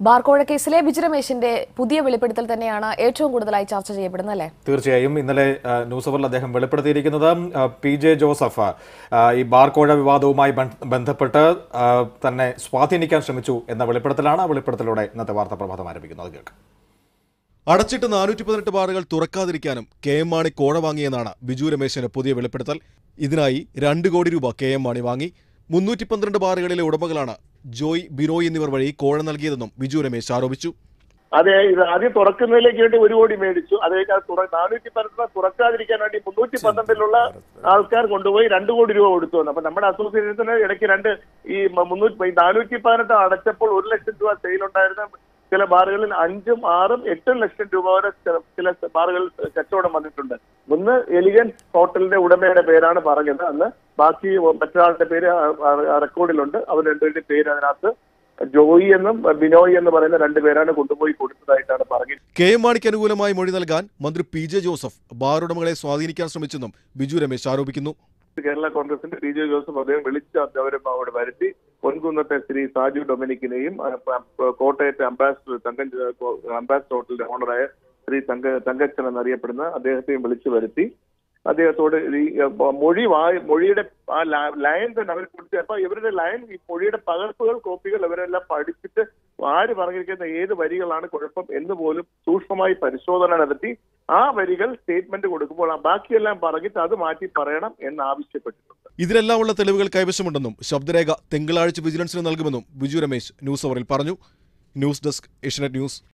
ബാർക്കോഴ കേസിലെ ബിജു രമേശിന്റെ പുതിയ വെളിപ്പെടുത്തൽ തന്നെയാണ് ഏറ്റവും കൂടുതലായി ചർച്ച ചെയ്യപ്പെടുന്നത് അല്ലേ തീർച്ചയായും ഇന്നലെ ആ, ന്യൂസ് അവറിൽ അദ്ദേഹം വെളിപ്പെടുത്തിയിരിക്കുന്നത് ആ, പി ജെ ജോസഫ് ആ, ഈ ബാർക്കോഴ വിവാദവുമായി ബന്ധ- ബന്ധപ്പെട്ട് ആ, തന്നെ സ്വാധീനിക്കാൻ ശ്രമിച്ചു എന്ന വെളിപ്പെടുത്തലാണ് ആ വെളിപ്പെടുത്തലൂടെ ഇന്നത്തെ വാർത്താ പ്രഭാതം ആരംഭിക്കുന്നത് കേൾക്കാം അടച്ചിട്ട് നാനൂറ്റി പതിനെട്ട് ബാറുകൾ തുറക്കാതിരിക്കാനും കെ എം മാണി കോഴ വാങ്ങിയെന്നാണ് ബിജു രമേശിന്റെ പുതിയ വെളിപ്പെടുത്തൽ ഇതിനായി രണ്ട് കോടി രൂപ കെ എം മാണി വാങ്ങി മുന്നൂറ്റി പന്ത്രണ്ട് ബാറുകളിലെ ഉടമകളാണ് ജോയ് ബിനോയ് എന്നിവർ വഴി കോഴ നൽകിയതെന്നും ബിജു രമേശ് ആരോപിച്ചു അതെ ഇത് ആദ്യം തുറക്കുന്നതിലേക്ക് വേണ്ടി ഒരു കോടി മേടിച്ചു അത് കഴിഞ്ഞ് അത് തുറ നാനൂറ്റി പന്ത്രണ്ട് തുറക്കാതിരിക്കാൻ വേണ്ടി മുന്നൂറ്റി പന്ത്രണ്ടിലുള്ള ആൾക്കാർ കൊണ്ടുപോയി രണ്ട് കോടി രൂപ കൊടുത്തു വന്നു അപ്പൊ നമ്മുടെ അസോസിയേഷന് ഇടയ്ക്ക് രണ്ട് ഈ മ- മുന്നൂറ്റി നാനൂറ്റി പതിനെട്ട് അടച്ചപ്പോൾ ഒരു ലക്ഷം രൂപ സെയിൽ ഉണ്ടായിരുന്ന ചില ബാറുകളിൽ അഞ്ചും ആറും എട്ടും ലക്ഷം രൂപ വരെ ചില- ചില ബാറുകളിൽ കച്ചവടം വന്നിട്ടുണ്ട് ഒന്ന് എലിഗൻസ് ഹോട്ടലിന്റെ ഉടമയുടെ പേരാണ് പറഞ്ഞത് അന്ന് ബാക്കി മറ്റൊരാളുടെ പേര് ആ- ആ റെക്കോർഡിലുണ്ട് അവർ രണ്ടുപേരുടെ പേര് അതിനകത്ത് ജോയി എന്നും ബിനോയ് എന്ന് പറയുന്ന രണ്ടുപേരാണ് കൊണ്ടുപോയി കൊടുത്തതായിട്ടാണ് പറഞ്ഞത് കെ എം മാണിക്ക് അനുകൂലമായി മൊഴി നൽകാൻ മന്ത്രി പി ജെ ജോസഫ് ബാറുടമകളെ സ്വാധീനിക്കാൻ ശ്രമിച്ചെന്നും ബിജു രമേശ് ആരോപിക്കുന്നു കേരള കോൺഗ്രസിന്റെ പി ജെ ജോസഫ് അദ്ദേഹം വിളിച്ച് അവരെ അവിടെ വരുത്തി പൊൻകുന്നത്തെ ശ്രീ സാജു ഡൊമിനിക്കിനെയും ആ, പ- കോട്ടയത്തെ അംബാസിഡർ തങ്ക അംബാസിഡർ ഹോട്ടലിന്റെ ഓണറായ ശ്രീ തങ്ക തങ്കച്ചൻ എന്നറിയപ്പെടുന്ന അദ്ദേഹത്തെയും വിളിച്ചു വരുത്തി അദ്ദേഹത്തോട് ഈ ആ, മൊഴി വാ- മൊഴിയുടെ ആ ല- ലൈൻ തന്നെ അവർ കൊടുത്തു അപ്പൊ ഇവരുടെ ലൈൻ ഈ മൊഴിയുടെ പകർപ്പുകൾ കോപ്പികൾ ഇവരെല്ലാം പഠിച്ചിട്ട് ആര് പറഞ്ഞിരിക്കുന്ന ഏത് വരികളാണ് കുഴപ്പം എന്ന് പോലും സൂക്ഷ്മമായി പരിശോധന നടത്തി ആ വരികൾ സ്റ്റേറ്റ്മെന്റ് കൊടുക്കുമ്പോൾ ആ ബാക്കിയെല്ലാം പറഞ്ഞിട്ട് അത് മാറ്റി പറയണം എന്ന് ആവശ്യപ്പെട്ടിട്ടുണ്ട് ഇതിലെല്ലാം ഉള്ള തെളിവുകൾ കൈവശമുണ്ടെന്നും ശബ്ദരേഖ തിങ്കളാഴ്ച വിജിലൻസിന് നൽകുമെന്നും ബിജു രമേശ് ന്യൂസ് അവറിൽ പറഞ്ഞു ന്യൂസ് ഡെസ്ക് ഏഷ്യനെറ്റ് ന്യൂസ്